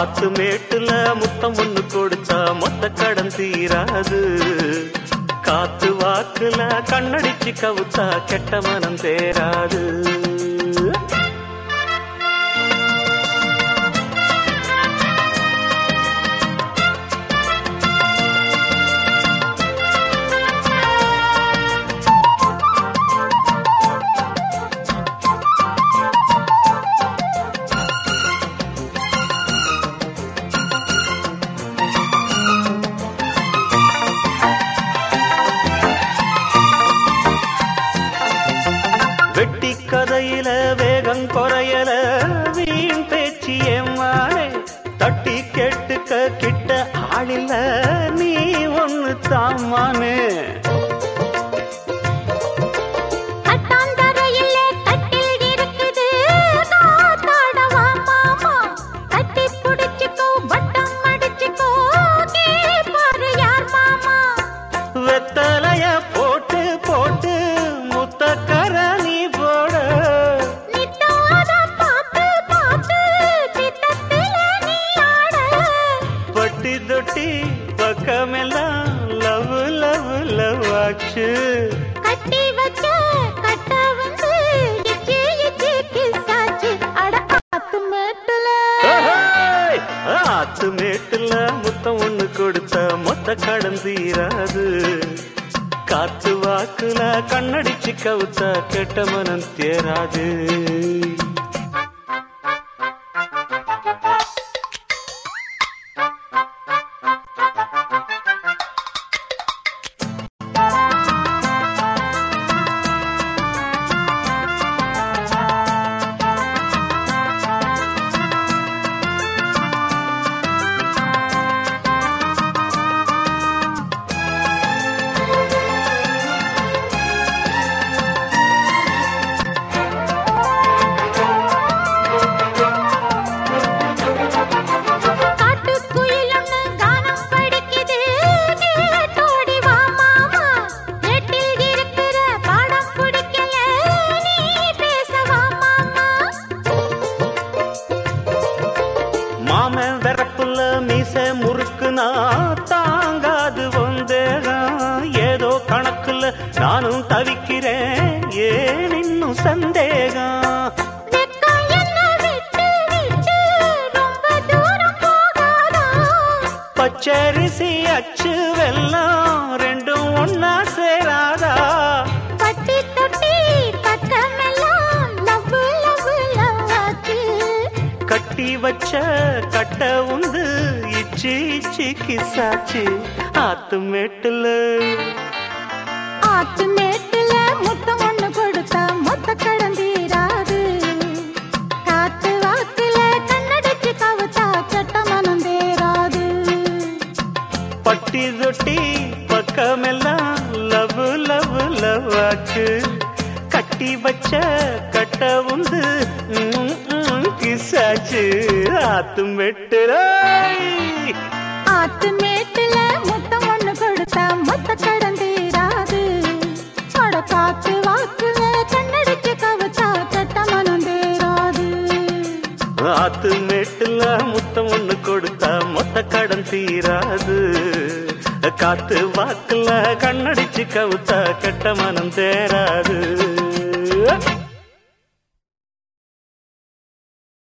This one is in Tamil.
ஆத்து மேட்டுல முத்தம் ஒண்ணு கொடுத்தா மொத்த கடன் தீராது காத்து வாக்குல கண்ணடிச்சு கவுத்தா கெட்ட மனம் தேராது வெட்டி கதையில வேகம் குறையல வீண் பேச்சு ஏமாறே தட்டி கேட்டுக்க கிட்ட ஆளில்ல நீ ஒண்ணு தாமானே கட்டாந்தரையிலே கட்டில் இருக்குது காத்தாடவா மாமா கட்டி புடிச்சுக்கோ வட்டம் அடிச்சுக்கோ கேப்பாரு யார் மாமா வெத்தலைய போட்டு போட்டு முத்தக்கர நீ போட நித்தாத பாத்து பாத்து சித்தத்தில நீ ஆட பட்டி தொட்டி பக்கமெல்லாம் லவ் லவ் லவ் ஆச்சு கட்டி வச்ச கட்ட வந்து இச்சி இச்சி கிசாச்சு அட ஆத்து மேட்டுல ஏய்! ஆத்து மேட்டுல முத்தம் ஒண்ணு கொடுத்த மொத்த கடன் தீராது காத்து வாக்குல கண்ணடிச்சு கவுத்தா கெட்ட மனம் தேராது காட்டுக்குயில் ஒண்ணு கானம் படிக்குது கேட்டோடி வா மாமா நெட்டில் இருக்கிற பாடம் பிடிக்கல நீ பேசவா மாமா மாமன் வெறப்புல மீச முறுக்குனா தாங்காது வந்தேகம் ஏதோ கணக்குல நானும் தவிக்கிறேன் ஏன் இன்னும் சந்தேகம் வெக்கம் என்ன விட்டு விட்டு ரொம்ப தூரம் போகாதா பச்சரிசி அச்சு வெல்லம் ரெண்டும் ஒன்னா சேராதா பட்டி தொட்டி பக்கமெல்லாம் லவ் லவ் லவ் ஆச்சு கட்டி வச்ச கட்ட உந்து இச்சி இச்சி கிசாச்சு ஆத்து மேட்டுல ஆத்து மேட்டுல முத்தம் ஒண்ணு கொடுத்தா மொத்த கடன் தீராது காத்து வாக்குல கண்ணடிச்சு கவுத்தா கெட்ட மனம் தேராது பட்டி தொட்டி பக்கமெல்லாம் லவ் லவ் லவ் ஆச்சு கட்டி வச்ச கட்ட உந்து ம், ம், கிசாச்சு ஆத்து மேட்டுல ஆத்து மேட்டுல முத்தம் ஒண்ணு கொடுத்தா மொத்த கடன் தீராது அட காத்து வாக்குல கண்ணடிச்சு கவுத்தா கெட்ட மனம் தேராது ஆத்து மேட்டுல முத்தம் ஒண்ணு கொடுத்தா மொத்த கடன் தீராது காத்து வாக்குல கண்ணடிச்சு கவுத்தா கெட்ட மனம் தேராது